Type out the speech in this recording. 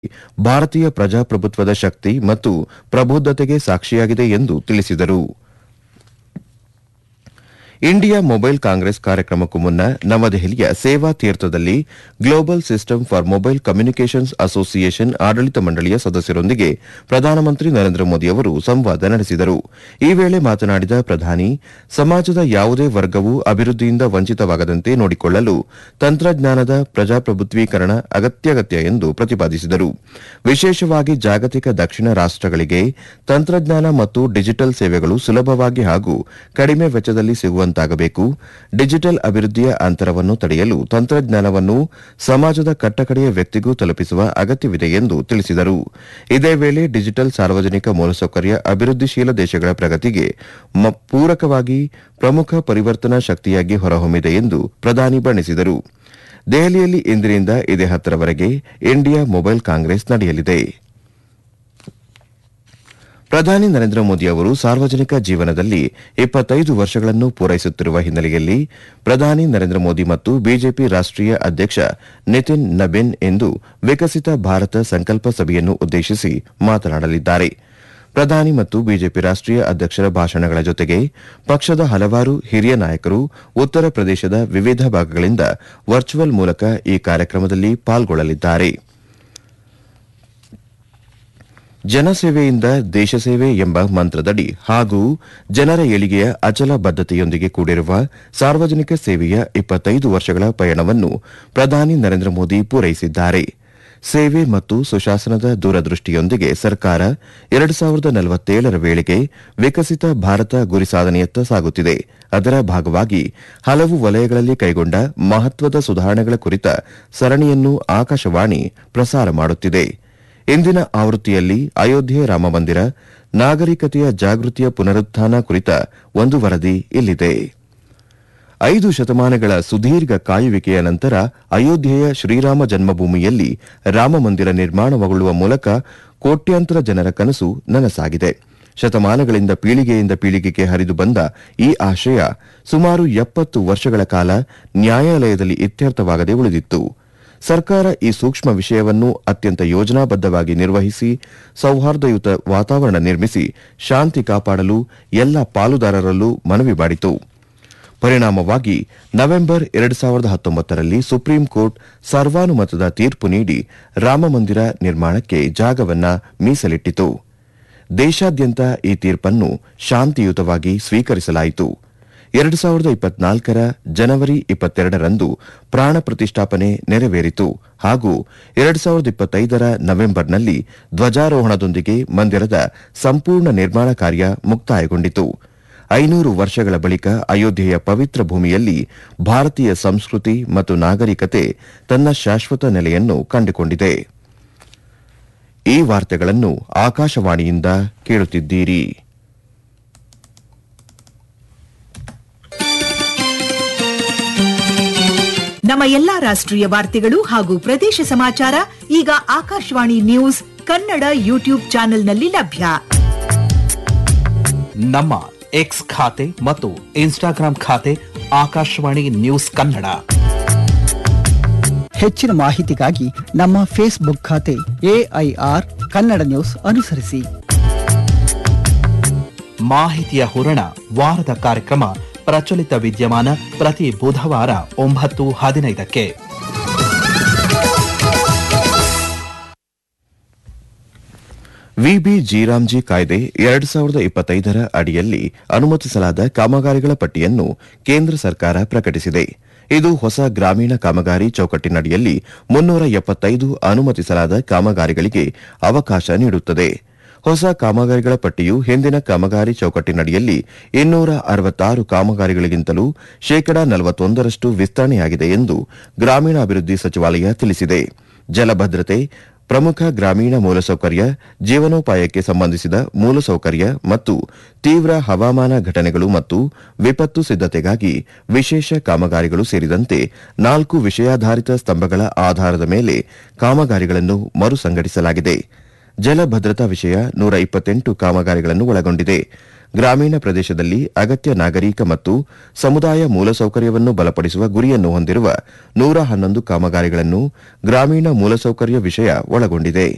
ಭಾರತೀಯ ಪ್ರಜಾಪ್ರಭುತ್ವದ ಶಕ್ತಿ ಮತ್ತು ಪ್ರಬುದ್ದತೆಗೆ ಸಾಕ್ಷಿಯಾಗಿದೆ ಎಂದು ತಿಳಿಸಿದರು ಇಂಡಿಯಾ ಮೊಬೈಲ್ ಕಾಂಗ್ರೆಸ್ ಕಾರ್ಯಕ್ರಮಕ್ಕೂ ಮುನ್ನ ನವದೆಹಲಿಯ ಸೇವಾ ತೀರ್ಥದಲ್ಲಿ global system for mobile communications association ಆಡಳಿತ ಮಂಡಳಿಯ ಸದಸ್ಯರೊಂದಿಗೆ ಪ್ರಧಾನಮಂತ್ರಿ ನರೇಂದ್ರ ಮೋದಿ ಅವರು ಸಂವಾದ ನಡೆಸಿದರು ಈ ವೇಳೆ ಮಾತನಾಡಿದ ಪ್ರಧಾನಿ ಸಮಾಜದ ಯಾವುದೇ ವರ್ಗವೂ ಅಭಿವೃದ್ಧಿಯಿಂದ ವಂಚಿತವಾಗದಂತೆ ನೋಡಿಕೊಳ್ಳಲು ತಂತ್ರಜ್ಞಾನದ ಪ್ರಜಾಪ್ರಭುತ್ವೀಕರಣ ಅಗತ್ಯಗತ್ಯ ಎಂದು ಪ್ರತಿಪಾದಿಸಿದರು ವಿಶೇಷವಾಗಿ ಜಾಗತಿಕ ದಕ್ಷಿಣ ರಾಷ್ಟಗಳಿಗೆ ತಂತ್ರಜ್ಞಾನ ಮತ್ತು ಡಿಜಿಟಲ್ ಸೇವೆಗಳು ಸುಲಭವಾಗಿ ಹಾಗೂ ಕಡಿಮೆ ವೆಚ್ಚದಲ್ಲಿ ಸಿಗುವಂತಾಗಬೇಕು ಡಿಜಿಟಲ್ ಅಭಿವೃದ್ಧಿಯ ಅಂತರವನ್ನು ತಡೆಯಲು ತಂತ್ರಜ್ಞಾನವನ್ನು ಸಮಾಜದ ಕಟ್ಟಕಡೆಯ ವ್ಯಕ್ತಿಗೂ ತಲುಪಿಸುವ ಅಗತ್ಯವಿದೆ ಎಂದು ತಿಳಿಸಿದರು ಇದೇ ವೇಳೆ ಡಿಜಿಟಲ್ ಸಾರ್ವಜನಿಕ ಮೂಲಸೌಕರ್ಯ ಅಭಿವೃದ್ಧಿಶೀಲ ದೇಶಗಳ ಪ್ರಗತಿಗೆ ಮ- ಪೂರಕವಾಗಿ ಪ್ರಮುಖ ಪರಿವರ್ತನಾ ಶಕ್ತಿಯಾಗಿ ಹೊರಹೊಮ್ಮಿದೆ ಎಂದು ಪ್ರಧಾನಿ ಬಣ್ಣಿಸಿದರು ದೆಹಲಿಯಲ್ಲಿ ಇಂದಿನಿಂದ ಇದೇ ಹತ್ತರವರೆಗೆ ಇಂಡಿಯಾ ಮೊಬೈಲ್ ಕಾಂಗ್ರೆಸ್ ನಡೆಯಲಿದೆ ಪ್ರಧಾನಿ ನರೇಂದ್ರ ಮೋದಿ ಅವರು ಸಾರ್ವಜನಿಕ ಜೀವನದಲ್ಲಿ ಇಪ್ಪತ್ತೈದು ವರ್ಷಗಳನ್ನು ಪೂರೈಸುತ್ತಿರುವ ಹಿನ್ನೆಲೆಯಲ್ಲಿ ಪ್ರಧಾನಿ ನರೇಂದ್ರ ಮೋದಿ ಮತ್ತು ಬಿಜೆಪಿ ರಾಷ್ಟೀಯ ಅಧ್ಯಕ್ಷ ನಿತಿನ್ ನಬೀನ್ ಇಂದು ವಿಕಸಿತ ಭಾರತ ಸಂಕಲ್ಪ ಸಭೆಯನ್ನು ಉದ್ದೇಶಿಸಿ ಮಾತನಾಡಲಿದ್ದಾರೆ ಪ್ರಧಾನಿ ಮತ್ತು ಬಿಜೆಪಿ ರಾಷ್ಟೀಯ ಅಧ್ಯಕ್ಷರ ಭಾಷಣಗಳ ಜೊತೆಗೆ ಪಕ್ಷದ ಹಲವಾರು ಹಿರಿಯ ನಾಯಕರು ಉತ್ತರ ಪ್ರದೇಶದ ವಿವಿಧ ಭಾಗಗಳಿಂದ ವರ್ಚುವಲ್ ಮೂಲಕ ಈ ಕಾರ್ಯಕ್ರಮದಲ್ಲಿ ಪಾಲ್ಗೊಳ್ಳಲಿದ್ದಾರೆ ಜನಸೇವೆಯಿಂದ ದೇಶಸೇವೆ ಎಂಬ ಮಂತ್ರದಡಿ ಹಾಗೂ ಜನರ ಏಳಿಗೆಯ ಅಚಲ ಬದ್ಧತೆಯೊಂದಿಗೆ ಕೂಡಿರುವ ಸಾರ್ವಜನಿಕ ಸೇವೆಯ ಇಪ್ಪತ್ತೈದು ವರ್ಷಗಳ ಪಯಣವನ್ನು ಪ್ರಧಾನಿ ನರೇಂದ್ರ ಮೋದಿ ಪೂರೈಸಿದ್ದಾರೆ ಸೇವೆ ಮತ್ತು ಸುಶಾಸನದ ದೂರದೃಷ್ಟಿಯೊಂದಿಗೆ ಸರ್ಕಾರ ಎರಡು ಸಾವಿರದ ನಲವತ್ತೇಳರ ವೇಳೆಗೆ ವಿಕಸಿತ ಭಾರತ ಗುರಿ ಸಾಧನೆಯತ್ತ ಸಾಗುತ್ತಿದೆ ಅದರ ಭಾಗವಾಗಿ ಹಲವು ವಲಯಗಳಲ್ಲಿ ಕೈಗೊಂಡ ಮಹತ್ವದ ಸುಧಾರಣೆಗಳ ಕುರಿತ ಸರಣಿಯನ್ನು ಆಕಾಶವಾಣಿ ಪ್ರಸಾರ ಮಾಡುತ್ತಿದೆ ಇಂದಿನ ಆವೃತ್ತಿಯಲ್ಲಿ ಅಯೋಧ್ಯೆ ರಾಮಮಂದಿರ ನಾಗರಿಕತೆಯ ಜಾಗೃತಿಯ ಪುನರುತ್ಥಾನ ಕುರಿತ ಒಂದು ವರದಿ ಇಲ್ಲಿದೆ ಐದು ಶತಮಾನಗಳ ಸುದೀರ್ಘ ಕಾಯುವಿಕೆಯ ನಂತರ ಅಯೋಧ್ಯೆಯ ಶ್ರೀರಾಮ ಜನ್ಮಭೂಮಿಯಲ್ಲಿ ರಾಮಮಂದಿರ ನಿರ್ಮಾಣಗೊಳ್ಳುವ ಮೂಲಕ ಕೋಟ್ಯಾಂತರ ಜನರ ಕನಸು ನನಸಾಗಿದೆ ಶತಮಾನಗಳಿಂದ ಪೀಳಿಗೆಯಿಂದ ಪೀಳಿಗೆಗೆ ಹರಿದು ಬಂದ ಈ ಆಶಯ ಸುಮಾರು ಎಪ್ಪತ್ತು ವರ್ಷಗಳ ಕಾಲ ನ್ಯಾಯಾಲಯದಲ್ಲಿ ಇತ್ಯರ್ಥವಾಗದೆ ಉಳಿದಿತ್ತು ಸರ್ಕಾರ ಈ ಸೂಕ್ಷ್ಮ ವಿಷಯವನ್ನು ಅತ್ಯಂತ ಯೋಜನಾಬದ್ದವಾಗಿ ನಿರ್ವಹಿಸಿ ಸೌಹಾರ್ದಯುತ ವಾತಾವರಣ ನಿರ್ಮಿಸಿ ಶಾಂತಿ ಕಾಪಾಡಲು ಎಲ್ಲ ಪಾಲುದಾರರಲ್ಲೂ ಮನವಿ ಮಾಡಿತು ಪರಿಣಾಮವಾಗಿ ನವೆಂಬರ್ ಎರಡು ಸಾವಿರದ ಹತ್ತೊಂಬತ್ತರಲ್ಲಿ ಸುಪ್ರೀಂ ಕೋರ್ಟ್ ಸರ್ವಾನುಮತದ ತೀರ್ಪು ನೀಡಿ ರಾಮಮಂದಿರ ನಿರ್ಮಾಣಕ್ಕೆ ಜಾಗವನ್ನ ಮೀಸಲಿಟ್ಟಿತು ದೇಶಾದ್ಯಂತ ಈ ತೀರ್ಪನ್ನು ಶಾಂತಿಯುತವಾಗಿ ಸ್ವೀಕರಿಸಲಾಯಿತು ಎರಡು ಸಾವಿರದ ಇಪ್ಪತ್ನಾಲ್ಕರ ಜನವರಿ ಇಪ್ಪತ್ತೆರಡರಂದು ಪ್ರಾಣ ಪ್ರತಿಷ್ಠಾಪನೆ ನೆರವೇರಿತು ಹಾಗೂ ಎರಡು ಸಾವಿರದ ಇಪ್ಪತ್ತೈದರ ನವೆಂಬರ್ನಲ್ಲಿ ಧ್ವಜಾರೋಹಣದೊಂದಿಗೆ ಮಂದಿರದ ಸಂಪೂರ್ಣ ನಿರ್ಮಾಣ ಕಾರ್ಯ ಮುಕ್ತಾಯಗೊಂಡಿತು ಐನೂರು ವರ್ಷಗಳ ಬಳಿಕ ಅಯೋಧ್ಯೆಯ ಪವಿತ್ರ ಭೂಮಿಯಲ್ಲಿ ಭಾರತೀಯ ಸಂಸ್ಕೃತಿ ಮತ್ತು ನಾಗರಿಕತೆ ತನ್ನ ಶಾಶ್ವತ ನೆಲೆಯನ್ನು ಕಂಡುಕೊಂಡಿದೆ ಈ ವಾರ್ತೆಗಳನ್ನು ಆಕಾಶವಾಣಿಯಿಂದ ಕೇಳುತ್ತಿದ್ದೀರಿ ನಮ್ಮ ಎಲ್ಲಾ ರಾಷ್ಟ್ರೀಯ ವಾರ್ತೆಗಳು ಹಾಗೂ ಪ್ರದೇಶ ಸಮಾಚಾರ ಈಗ ಆಕಾಶವಾಣಿ ನ್ಯೂಸ್ ಕನ್ನಡ ಯೂಟ್ಯೂಬ್ ಚಾನೆಲ್ನಲ್ಲಿ ಲಭ್ಯ ನಮ್ಮ ಎಕ್ಸ್ ಖಾತೆ ಮತ್ತು ಇನ್ಸ್ಟಾಗ್ರಾಂ ಖಾತೆ ಆಕಾಶವಾಣಿ ನ್ಯೂಸ್ ಕನ್ನಡ ಹೆಚ್ಚಿನ ಮಾಹಿತಿಗಾಗಿ ನಮ್ಮ ಫೇಸ್ಬುಕ್ ಖಾತೆ ಎಐಆರ್ ಕನ್ನಡ ನ್ಯೂಸ್ ಅನುಸರಿಸಿ ಮಾಹಿತಿಯ ಹೂರಣ ವಾರದ ಕಾರ್ಯಕ್ರಮ ಪ್ರಚಲಿತ ವಿದ್ಯಮಾನ ಪ್ರತಿ ಬುಧವಾರ ಒಂಬತ್ತು ಹದಿನೈದಕ್ಕೆ ವಿಬಿ ಜೀರಾಮ್ಜಿ ಕಾಯ್ದೆ ಎರಡು ಸಾವಿರದ ಇಪ್ಪತ್ತೈದರ ಅಡಿಯಲ್ಲಿ ಅನುಮತಿಸಲಾದ ಕಾಮಗಾರಿಗಳ ಪಟ್ಟಿಯನ್ನು ಕೇಂದ್ರ ಸರ್ಕಾರ ಪ್ರಕಟಿಸಿದೆ ಇದು ಹೊಸ ಗ್ರಾಮೀಣ ಕಾಮಗಾರಿ ಚೌಕಟ್ಟಿನಡಿಯಲ್ಲಿ ಮುನ್ನೂರ ಎಪ್ಪತ್ತೈದು ಅನುಮತಿಸಲಾದ ಕಾಮಗಾರಿಗಳಿಗೆ ಅವಕಾಶ ನೀಡುತ್ತದೆ ಹೊಸ ಕಾಮಗಾರಿಗಳ ಪಟ್ಟಿಯು ಹಿಂದಿನ ಕಾಮಗಾರಿ ಚೌಕಟ್ಟಿನಡಿಯಲ್ಲಿ ಇನ್ನೂರ ಅರವತ್ತಾರು ಕಾಮಗಾರಿಗಳಿಗಿಂತಲೂ ಶೇಕಡಾ ನಲವತ್ತೊಂದರಷ್ಟು ವಿಸ್ತರಣೆಯಾಗಿದೆ ಎಂದು ಗ್ರಾಮೀಣಾಭಿವೃದ್ಧಿ ಸಚಿವಾಲಯ ತಿಳಿಸಿದೆ ಜಲಭದ್ರತೆ ಪ್ರಮುಖ ಗ್ರಾಮೀಣ ಮೂಲಸೌಕರ್ಯ ಜೀವನೋಪಾಯಕ್ಕೆ ಸಂಬಂಧಿಸಿದ ಮೂಲಸೌಕರ್ಯ ಮತ್ತು ತೀವ್ರ ಹವಾಮಾನ ಘಟನೆಗಳು ಮತ್ತು ವಿಪತ್ತು ಸಿದ್ದತೆಗಾಗಿ ವಿಶೇಷ ಕಾಮಗಾರಿಗಳು ಸೇರಿದಂತೆ ನಾಲ್ಕು ವಿಷಯಾಧಾರಿತ ಸ್ತಂಭಗಳ ಆಧಾರದ ಮೇಲೆ ಕಾಮಗಾರಿಗಳನ್ನು ಮರು ಸಂಘಟಿಸಲಾಗಿದೆ ಜಲಭದ್ರತಾ ವಿಷಯ ನೂರ ಇಪ್ಪತ್ತೆಂಟು ಕಾಮಗಾರಿಗಳನ್ನು ಒಳಗೊಂಡಿದೆ ಗ್ರಾಮೀಣ ಪ್ರದೇಶದಲ್ಲಿ ಅಗತ್ಯ ನಾಗರಿಕ ಮತ್ತು ಸಮುದಾಯ ಮೂಲಸೌಕರ್ಯವನ್ನು ಬಲಪಡಿಸುವ ಗುರಿಯನ್ನು ಹೊಂದಿರುವ ನೂರ ಹನ್ನೊಂದು ಕಾಮಗಾರಿಗಳನ್ನು ಗ್ರಾಮೀಣ ಮೂಲಸೌಕರ್ಯ ವಿಷಯ ಒಳಗೊಂಡಿದೆ